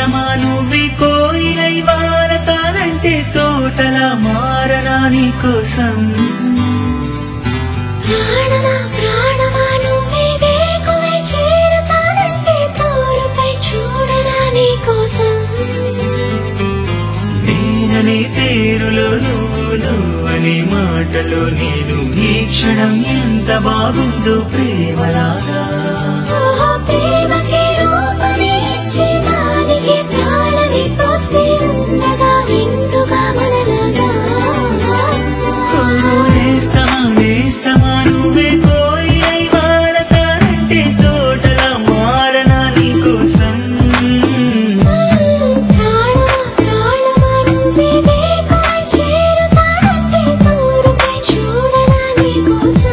నేస్తమా నువ్వే కోయిలై వారతానంటే తోటలా మారనా నీ కోసం ప్రాణమా ప్రాణమా నువ్వే వేకువై చేరుతానంటే తోరుపై చూడరా నీ కోసం నేననే పేరులో నువ్వు నువ్వనే మాటలో నేను ఈ క్షణం ఎంత బాగుందో ప్రేమలాగా ఓహో ప్రేమకి రూపమే ఇచ్చి దానికి ప్రాణమి పోస్తే ఉండగా నిండుగా మనలగా ఓ నేస్తమా నేస్తమా నువ్వే కోయిలై వారతానంటే తోటలా మారనా నీ కోసం ప్రాణమా ప్రాణమా నువ్వే వేకువై చేరుతానంటే తోరుపై చూడరా నీ కోసం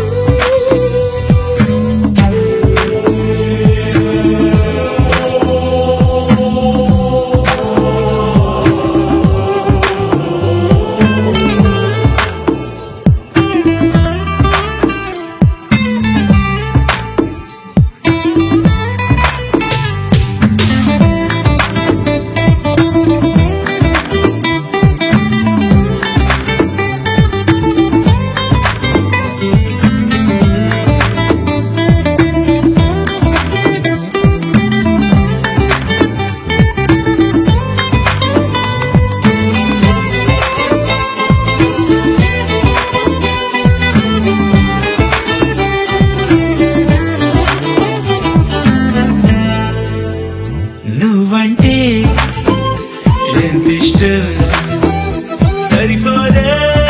నువ్వంటే ఎంత ఇష్టం సరిపోలే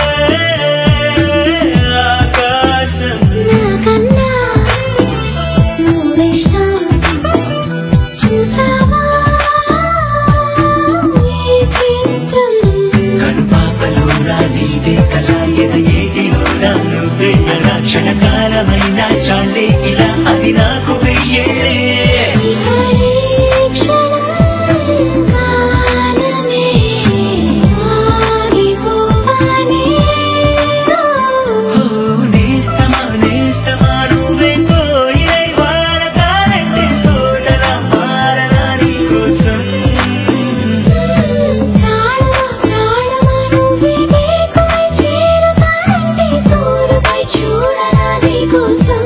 ఆకాశం నాకన్నా నువ్విష్టం చూసావా ఈ చిత్రం కనుపాపలో నా నీదే కళ ఎద ఏటిలో నా నువ్వే అలా క్షణకాలమైన చాలే ఇలా అది నాకు వెయ్యేళ్ళే ఈ పరీక్షణం కాలమే ఆగిపోవాలి ఓ నేస్తమా నేస్తమా నువ్వే కోయిలై వాడతానంటే తోటలా మారనా నీ కోసం ప్రాణమా ప్రాణమా నువ్వే వేకువై చేరుతానంటే తోరుపై చూడరా నీ కోసం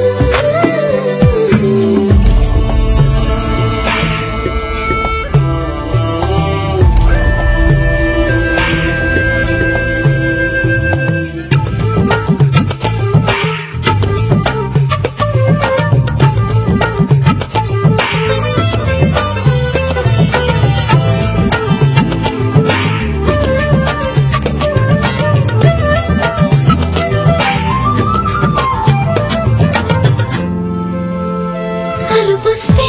అలుపుస్తే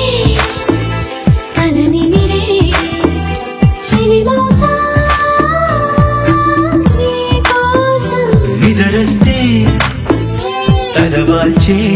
అలని నిరే చెలిమౌతా నీ కోసం నిదరస్తే తలవాల్చే